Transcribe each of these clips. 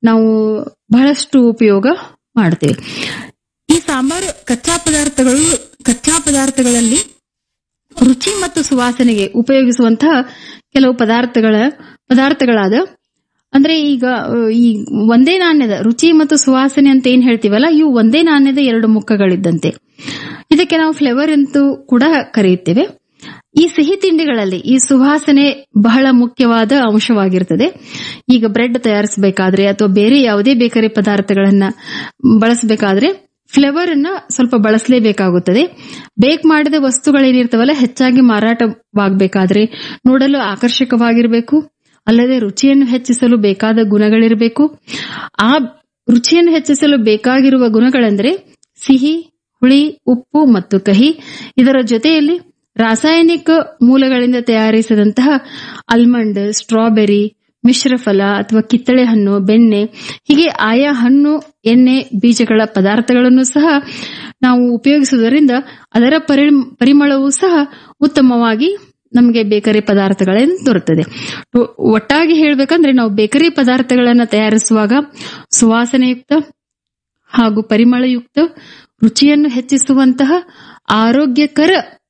ನಾವು ಬಹಳಷ್ಟು ಉಪಯೋಗ ಮಾಡ್ತೇವೆ ಈ ಸಾಂಬಾರು ಕಚ್ಚಾ ಪದಾರ್ಥಗಳು ಕಚ್ಚಾ ಪದಾರ್ಥಗಳಲ್ಲಿ ರುಚಿ ಮತ್ತು ಸುವಾಸನೆಗೆ ಉಪಯೋಗಿಸುವಂತಹ ಕೆಲವು ಪದಾರ್ಥಗಳ ಪದಾರ್ಥಗಳಾದ ಅಂದ್ರೆ ಈಗ ಅ, ಈ ಒಂದೇ ನಾಣ್ಯದ ರುಚಿ ಮತ್ತು ಸುವಾಸನೆ ಅಂತ ಏನ್ ಹೇಳ್ತೀವಲ್ಲ ಇವು ಒಂದೇ ನಾಣ್ಯದ ಎರಡು ಮುಖಗಳಿದ್ದಂತೆ ಇದಕ್ಕೆ ನಾವು ಫ್ಲೇವರ್ ಅಂತೂ ಕೂಡ ಕರೆಯುತ್ತೇವೆ ಈ ಸಿಹಿ ತಿಂಡಿಗಳಲ್ಲಿ ಈ ಸುವಾಸನೆ ಬಹಳ ಮುಖ್ಯವಾದ ಅಂಶವಾಗಿರ್ತದೆ ಈಗ ಬ್ರೆಡ್ ತಯಾರಿಸಬೇಕಾದ್ರೆ ಅಥವಾ ಬೇರೆ ಯಾವುದೇ ಬೇಕರಿ ಪದಾರ್ಥಗಳನ್ನ ಬಳಸಬೇಕಾದ್ರೆ ಫ್ಲೇವರ್ ಅನ್ನ ಸ್ವಲ್ಪ ಬಳಸಲೇಬೇಕಾಗುತ್ತದೆ ಬೇಕ್ ಮಾಡಿದ ವಸ್ತುಗಳೇನಿರ್ತಾವಲ್ಲ ಹೆಚ್ಚಾಗಿ ಮಾರಾಟವಾಗಬೇಕಾದ್ರೆ ನೋಡಲು ಆಕರ್ಷಕವಾಗಿರಬೇಕು ಅಲ್ಲದೆ ರುಚಿಯನ್ನು ಹೆಚ್ಚಿಸಲು ಬೇಕಾದ ಗುಣಗಳಿರಬೇಕು ಆ ರುಚಿಯನ್ನು ಹೆಚ್ಚಿಸಲು ಬೇಕಾಗಿರುವ ಗುಣಗಳೆಂದರೆ ಸಿಹಿ ಹುಳಿ ಉಪ್ಪು ಮತ್ತು ಕಹಿ ಇದರ ಜೊತೆಯಲ್ಲಿ ರಾಸಾಯನಿಕ ಮೂಲಗಳಿಂದ ತಯಾರಿಸಿದಂತಹ ಆಲ್ಮಂಡ್ ಸ್ಟ್ರಾಬೆರಿ ಮಿಶ್ರಫಲ ಅಥವಾ ಕಿತ್ತಳೆ ಹಣ್ಣು ಬೆಣ್ಣೆ ಹೀಗೆ ಆಯಾ ಹಣ್ಣು ಎಣ್ಣೆ ಬೀಜಗಳ ಪದಾರ್ಥಗಳನ್ನು ಸಹ ನಾವು ಉಪಯೋಗಿಸುವುದರಿಂದ ಅದರ ಪರಿ- ಪರಿಮಳವೂ ಸಹ ಉತ್ತಮವಾಗಿ ನಮಗೆ ಬೇಕರಿ ಪದಾರ್ಥಗಳನ್ನು ದೊರೆತದೆ ಒ- ಒಟ್ಟಾಗಿ ಹೇಳ್ಬೇಕಂದ್ರೆ ನಾವು ಬೇಕರಿ ಪದಾರ್ಥಗಳನ್ನು ತಯಾರಿಸುವಾಗ ಸುವಾಸನೆಯುಕ್ತ ಹಾಗೂ ಪರಿಮಳಯುಕ್ತ ರುಚಿಯನ್ನು ಹೆಚ್ಚಿಸುವಂತಹ ಆರೋಗ್ಯಕರ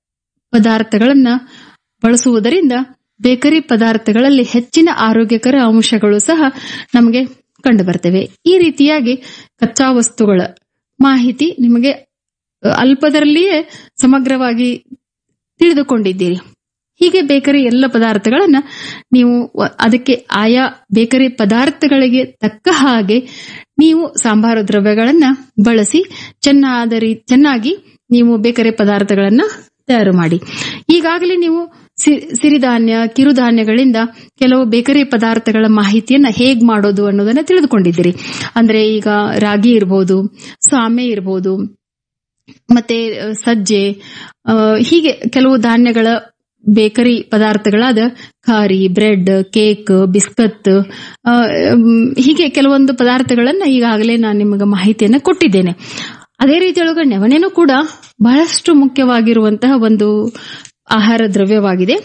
ಪದಾರ್ಥಗಳನ್ನ ಬಳಸುವುದರಿಂದ ಬೇಕರಿ ಪದಾರ್ಥಗಳಲ್ಲಿ ಹೆಚ್ಚಿನ ಆರೋಗ್ಯಕರ ಅಂಶಗಳು ಸಹ ನಮಗೆ ಕಂಡುಬರ್ತವೆ ಈ ರೀತಿಯಾಗಿ ಕಚ್ಚಾ ವಸ್ತುಗಳ ಮಾಹಿತಿ ನಿಮಗೆ ಅ, ಅಲ್ಪದರಲ್ಲಿಯೇ ಸಮಗ್ರವಾಗಿ ತಿಳಿದುಕೊಂಡಿದ್ದೀರಿ ಹೀಗೆ ಬೇಕರಿ ಎಲ್ಲ ಪದಾರ್ಥಗಳನ್ನ ನೀವು ವ- ಅದಕ್ಕೆ ಆಯಾ ಬೇಕರಿ ಪದಾರ್ಥಗಳಿಗೆ ತಕ್ಕ ಹಾಗೆ ನೀವು ಸಾಂಬಾರು ದ್ರವ್ಯಗಳನ್ನ ಬಳಸಿ ಚೆನ್ನಾದ ರೀ ಚೆನ್ನಾಗಿ ನೀವು ಬೇಕರಿ ಪದಾರ್ಥಗಳನ್ನ ತಯಾರು ಮಾಡಿ ಈಗಾಗಲೇ ನೀವು ಸಿ- ಸಿರಿಧಾನ್ಯ ಕಿರುಧಾನ್ಯಗಳಿಂದ ಕೆಲವು ಬೇಕರಿ ಪದಾರ್ಥಗಳ ಮಾಹಿತಿಯನ್ನ ಹೇಗ್ ಮಾಡೋದು ಅನ್ನೋದನ್ನ ತಿಳಿದುಕೊಂಡಿದ್ದೀರಿ ಅಂದ್ರೆ ಈಗ ರಾಗಿ ಇರಬಹುದು ಸಾಮೆ ಇರಬಹುದು ಮತ್ತೆ ಅ, ಸಜ್ಜೆ ಆ, ಹೀಗೆ ಕೆಲವು ಧಾನ್ಯಗಳ ಬೇಕರಿ ಪದಾರ್ಥಗಳಾದ ಖಾರಿ ಬ್ರೆಡ್ ಕೇಕ್ ಬಿಸ್ಕತ್ ಆ, ಮ್, ಹೀಗೆ ಕೆಲವೊಂದು ಪದಾರ್ಥಗಳನ್ನ ಈಗಾಗಲೇ ನಾನು ನಿಮಗೆ ಮಾಹಿತಿಯನ್ನ ಕೊಟ್ಟಿದ್ದೇನೆ ಅದೇ ರೀತಿಯೊಳಗೆ ನೆವಣೆನೂ ಕೂಡ ಬಹಳಷ್ಟು ಮುಖ್ಯವಾಗಿರುವಂತಹ ಒಂದು ಆಹಾರ ದ್ರವ್ಯವಾಗಿದೆ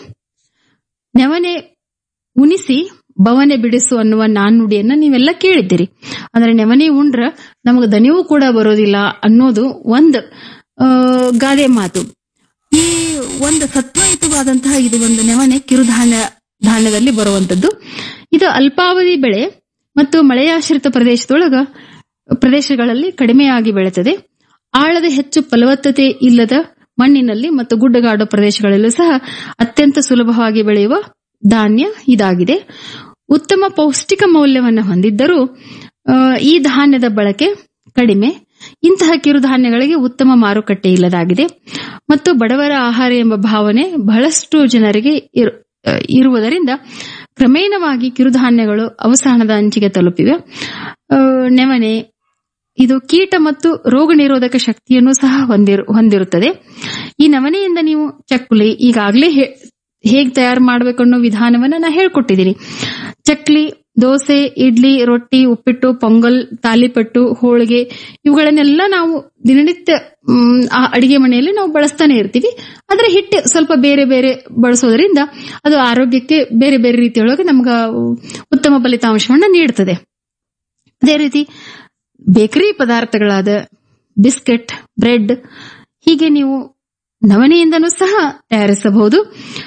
ನೆವನೆ ಉಣಿಸಿ ಬವನೆ ಬಿಡಿಸು ಅನ್ನುವ ನಾಣ್ಣುಡಿಯನ್ನ ನೀವೆಲ್ಲ ಕೇಳಿದ್ದೀರಿ ಅಂದ್ರೆ ನೆವನೆ ಉಂಡ್ರ ನಮಗೆ ದನಿವೂ ಕೂಡ ಬರೋದಿಲ್ಲ ಅನ್ನೋದು ಒಂದು ಆ, ಗಾದೆ ಮಾತು ಈ ಒಂದು ಸತ್ವಯುತವಾದಂತಹ ಇದು ಒಂದು ನೆವನೆ ಕಿರುಧಾನ್ಯ ಧಾನ್ಯದಲ್ಲಿ ಬರುವಂತದ್ದು ಇದು ಅಲ್ಪಾವಧಿ ಬೆಳೆ ಮತ್ತು ಮಳೆಯಾಶ್ರಿತ ಪ್ರದೇಶದೊಳಗ ಪ್ರದೇಶಗಳಲ್ಲಿ ಕಡಿಮೆಯಾಗಿ ಬೆಳೆಯುತ್ತದೆ ಆಳದ ಹೆಚ್ಚು ಫಲವತ್ತತೆ ಇಲ್ಲದ ಮಣ್ಣಿನಲ್ಲಿ ಮತ್ತು ಗುಡ್ಡಗಾಡು ಪ್ರದೇಶಗಳಲ್ಲೂ ಸಹ ಅತ್ಯಂತ ಸುಲಭವಾಗಿ ಬೆಳೆಯುವ ಧಾನ್ಯ ಇದಾಗಿದೆ ಉತ್ತಮ ಪೌಷ್ಟಿಕ ಮೌಲ್ಯವನ್ನು ಹೊಂದಿದ್ದರೂ ಆ, ಈ ಧಾನ್ಯದ ಬಳಕೆ ಕಡಿಮೆ ಇಂತಹ ಕಿರುಧಾನ್ಯಗಳಿಗೆ ಉತ್ತಮ ಮಾರುಕಟ್ಟೆ ಇಲ್ಲದಾಗಿದೆ ಮತ್ತು ಬಡವರ ಆಹಾರ ಎಂಬ ಭಾವನೆ ಬಹಳಷ್ಟು ಜನರಿಗೆ ಇರು- ಆ, ಇರುವುದರಿಂದ ಕ್ರಮೇಣವಾಗಿ ಕಿರುಧಾನ್ಯಗಳು ಅವಸಾನದ ಅಂಚಿಗೆ ತಲುಪಿವೆ ಆ, ನೆವನೆ ಇದು ಕೀಟ ಮತ್ತು ರೋಗ ನಿರೋಧಕ ಶಕ್ತಿಯನ್ನು ಸಹ ಹೊಂದಿರು ಹೊಂದಿರುತ್ತದೆ ಈ ನವನೆಯಿಂದ ನೀವು ಚಕ್ಕುಲಿ ಈಗಾಗಲೇ ಹೇಗೆ ತಯಾರು ಮಾಡಬೇಕು ಅನ್ನೋ ವಿಧಾನವನ್ನ ನಾ ಹೇಳ್ಕೊಟ್ಟಿದ್ದೀನಿ ಚಕ್ಲಿ ದೋಸೆ ಇಡ್ಲಿ ರೊಟ್ಟಿ ಉಪ್ಪಿಟ್ಟು ಪೊಂಗಲ್ ತಾಲಿಪಟ್ಟು ಹೋಳಿಗೆ ಇವುಗಳನ್ನೆಲ್ಲ ನಾವು ದಿನನಿತ್ಯ ಮ್, ಆ ಅಡಿಗೆ ಮನೆಯಲ್ಲಿ ನಾವು ಬಳಸ್ತಾನೆ ಇರ್ತೀವಿ ಆದ್ರೆ ಹಿಟ್ಟು ಸ್ವಲ್ಪ ಬೇರೆ ಬೇರೆ ಬಳಸೋದ್ರಿಂದ ಅದು ಆರೋಗ್ಯಕ್ಕೆ ಬೇರೆ ಬೇರೆ ರೀತಿಯೊಳಗೆ ನಮ್ಗ ಉತ್ತಮ ಫಲಿತಾಂಶವನ್ನ ನೀಡುತ್ತದೆ ಅದೇ ರೀತಿ ಬೇಕರಿ ಪದಾರ್ಥಗಳಾದ ಬಿಸ್ಕೆಟ್ ಬ್ರೆಡ್ ಹೀಗೆ ನೀವು ನವಣೆಯಿಂದನೂ ಸಹ ತಯಾರಿಸಬಹುದು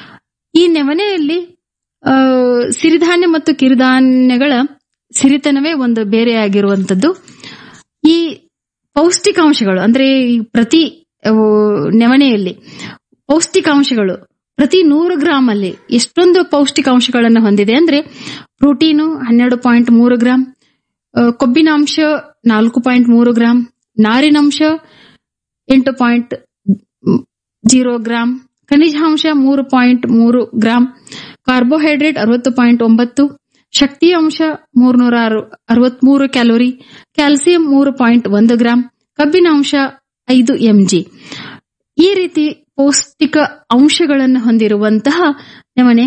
ಈ ನವಣೆಯಲ್ಲಿ ಆ, ಸಿರಿಧಾನ್ಯ ಮತ್ತು ಕಿರುಧಾನ್ಯಗಳ ಸಿರಿತನವೇ ಒಂದು ಬೇರೆಯಾಗಿರುವಂತದ್ದು ಈ ಪೌಷ್ಟಿಕಾಂಶಗಳು ಅಂದ್ರೆ ಈ ಪ್ರತಿ ಆ, ನವಣೆಯಲ್ಲಿ ಪೌಷ್ಟಿಕಾಂಶಗಳು ಪ್ರತಿ ನೂರು ಗ್ರಾಮ್ ಅಲ್ಲಿ ಎಷ್ಟೊಂದು ಪೌಷ್ಟಿಕಾಂಶಗಳನ್ನು ಹೊಂದಿದೆ ಅಂದ್ರೆ ಪ್ರೋಟೀನು ಹನ್ನೆರಡು ಪಾಯಿಂಟ್ ಮೂರು ಗ್ರಾಂ ಆ, ಕೊಬ್ಬಿನಾಂಶ ನಾಲ್ಕು ಪಾಯಿಂಟ್ ಮೂರು ಗ್ರಾಂ ನಾರಿನಾಂಶ ಎಂಟು ಪಾಯಿಂಟ್ ಜೀರೋ ಗ್ರಾಂ ಖನಿಜಾಂಶ ಮೂರು ಪಾಯಿಂಟ್ ಮೂರು ಗ್ರಾಂ ಕಾರ್ಬೋಹೈಡ್ರೇಟ್ ಅರವತ್ತು ಪಾಯಿಂಟ್ ಒಂಬತ್ತು ಶಕ್ತಿ ಅಂಶ ಮೂರ್ನೂರ ಅರವತ್ಮೂರು ಕ್ಯಾಲೋರಿ ಕ್ಯಾಲ್ಸಿಯಂ ಮೂರು ಪಾಯಿಂಟ್ ಒಂದು ಗ್ರಾಂ ಕಬ್ಬಿನಾಂಶ ಐದು ಎಂಜಿ ಈ ರೀತಿ ಪೌಷ್ಟಿಕ ಅಂಶಗಳನ್ನು ಹೊಂದಿರುವಂತಹ ನವಣೆ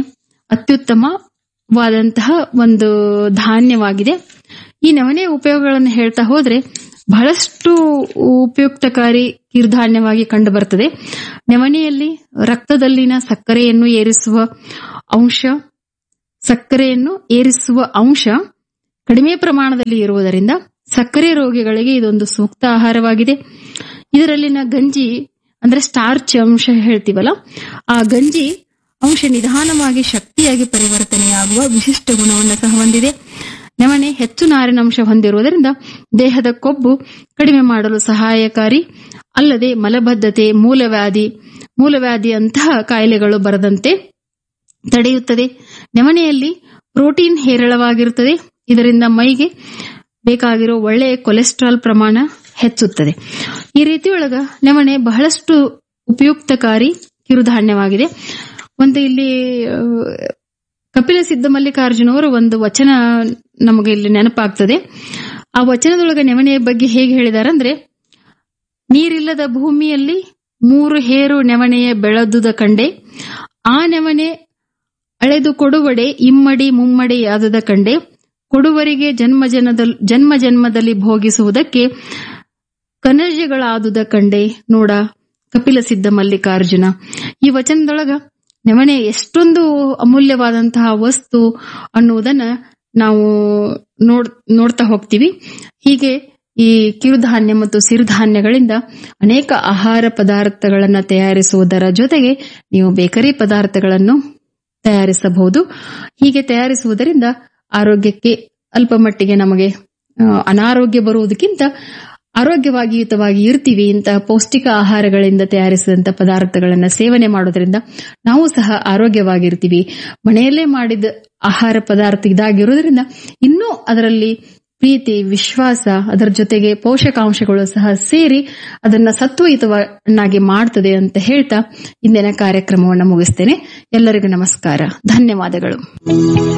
ಅತ್ಯುತ್ತಮವಾದಂತಹ ಒಂದು ಧಾನ್ಯವಾಗಿದೆ ಈ ನವಣೆ ಉಪಯೋಗಗಳನ್ನು ಹೇಳ್ತಾ ಹೋದ್ರೆ ಬಹಳಷ್ಟು ಉಪಯುಕ್ತಕಾರಿ ಕಿರುಧಾನ್ಯವಾಗಿ ಕಂಡು ಬರ್ತದೆ ನವಣೆಯಲ್ಲಿ ರಕ್ತದಲ್ಲಿನ ಸಕ್ಕರೆಯನ್ನು ಏರಿಸುವ ಅಂಶ ಸಕ್ಕರೆಯನ್ನು ಏರಿಸುವ ಅಂಶ ಕಡಿಮೆ ಪ್ರಮಾಣದಲ್ಲಿ ಇರುವುದರಿಂದ ಸಕ್ಕರೆ ರೋಗಿಗಳಿಗೆ ಇದೊಂದು ಸೂಕ್ತ ಆಹಾರವಾಗಿದೆ ಇದರಲ್ಲಿನ ಗಂಜಿ ಅಂದ್ರೆ ಸ್ಟಾರ್ಚ್ ಅಂಶ ಹೇಳ್ತೀವಲ್ಲ ಆ ಗಂಜಿ ಅಂಶ ನಿಧಾನವಾಗಿ ಶಕ್ತಿಯಾಗಿ ಪರಿವರ್ತನೆಯಾಗುವ ವಿಶಿಷ್ಟ ಗುಣವನ್ನು ಸಹ ಹೊಂದಿದೆ ನವಣೆ ಹೆಚ್ಚು ನಾರಿನಂಶ ಹೊಂದಿರುವುದರಿಂದ ದೇಹದ ಕೊಬ್ಬು ಕಡಿಮೆ ಮಾಡಲು ಸಹಾಯಕಾರಿ ಅಲ್ಲದೆ ಮಲಬದ್ಧತೆ ಮೂಲವ್ಯಾಧಿ ಮೂಲವ್ಯಾಧಿಯಂತಹ ಕಾಯಿಲೆಗಳು ಬರದಂತೆ ತಡೆಯುತ್ತದೆ ನವಣೆಯಲ್ಲಿ ಪ್ರೋಟೀನ್ ಹೇರಳವಾಗಿರುತ್ತದೆ ಇದರಿಂದ ಮೈಗೆ ಬೇಕಾಗಿರೋ ಒಳ್ಳೆಯ ಕೊಲೆಸ್ಟ್ರಾಲ್ ಪ್ರಮಾಣ ಹೆಚ್ಚುತ್ತದೆ ಈ ರೀತಿಯೊಳಗ ನವಣೆ ಬಹಳಷ್ಟು ಉಪಯುಕ್ತಕಾರಿ ಕಿರುಧಾನ್ಯವಾಗಿದೆ ಒಂದು ಇಲ್ಲಿ ಆ, ಕಪಿಲ ಸಿದ್ಧ ಮಲ್ಲಿಕಾರ್ಜುನವರು ಒಂದು ವಚನ ನಮಗೆ ಇಲ್ಲಿ ನೆನಪಾಗ್ತದೆ ಆ ವಚನದೊಳಗೆ ನೆವಣೆಯ ಬಗ್ಗೆ ಹೇಗೆ ಹೇಳಿದಾರಂದ್ರೆ ನೀರಿಲ್ಲದ ಭೂಮಿಯಲ್ಲಿ ಮೂರು ಹೇರು ನೆವಣೆಯ ಬೆಳೆದುದ ಕಂಡೆ ಆ ನೆವಣೆ ಅಳೆದು ಕೊಡುವಡೆ ಇಮ್ಮಡಿ ಮುಮ್ಮಡಿ ಆದುದ ಕಂಡೆ ಕೊಡುವರಿಗೆ ಜನ್ಮ ಜನದಲ್ಲಿ ಜನ್ಮ ಜನ್ಮದಲ್ಲಿ ಭೋಗಿಸುವುದಕ್ಕೆ ಕನರ್ಜಗಳಾದುದ ಕಂಡೆ ನೋಡ ಕಪಿಲ ಸಿದ್ಧ ಮಲ್ಲಿಕಾರ್ಜುನ ಈ ವಚನದೊಳಗ ನವಣೆ ಎಷ್ಟೊಂದು ಅಮೂಲ್ಯವಾದಂತಹ ವಸ್ತು ಅನ್ನುವುದನ್ನ ನಾವು ನೋಡ್ ನೋಡ್ತಾ ಹೋಗ್ತೀವಿ ಹೀಗೆ ಈ ಕಿರುಧಾನ್ಯ ಮತ್ತು ಸಿರುಧಾನ್ಯಗಳಿಂದ ಅನೇಕ ಆಹಾರ ಪದಾರ್ಥಗಳನ್ನ ತಯಾರಿಸುವುದರ ಜೊತೆಗೆ ನೀವು ಬೇಕರಿ ಪದಾರ್ಥಗಳನ್ನು ತಯಾರಿಸಬಹುದು ಹೀಗೆ ತಯಾರಿಸುವುದರಿಂದ ಆರೋಗ್ಯಕ್ಕೆ ಅಲ್ಪ ಮಟ್ಟಿಗೆ ನಮಗೆ ಆ, ಅನಾರೋಗ್ಯ ಬರುವುದಕ್ಕಿಂತ ಆರೋಗ್ಯವಾಗಿಯುತವಾಗಿ ಇರ್ತೀವಿ ಇಂತಹ ಪೌಷ್ಟಿಕ ಆಹಾರಗಳಿಂದ ತಯಾರಿಸಿದಂತ ಪದಾರ್ಥಗಳನ್ನ ಸೇವನೆ ಮಾಡೋದ್ರಿಂದ ನಾವು ಸಹ ಆರೋಗ್ಯವಾಗಿರ್ತೀವಿ ಮನೆಯಲ್ಲೇ ಮಾಡಿದ ಆಹಾರ ಪದಾರ್ಥ ಇದಾಗಿರೋದ್ರಿಂದ ಇನ್ನೂ ಅದರಲ್ಲಿ ಪ್ರೀತಿ ವಿಶ್ವಾಸ ಅದರ ಜೊತೆಗೆ ಪೋಷಕಾಂಶಗಳು ಸಹ ಸೇರಿ ಅದನ್ನ ಸತ್ವಯುತವನ್ನಾಗಿ ಮಾಡ್ತದೆ ಅಂತ ಹೇಳ್ತಾ ಇಂದಿನ ಕಾರ್ಯಕ್ರಮವನ್ನು ಮುಗಿಸ್ತೇನೆ ಎಲ್ಲರಿಗೂ ನಮಸ್ಕಾರ ಧನ್ಯವಾದಗಳು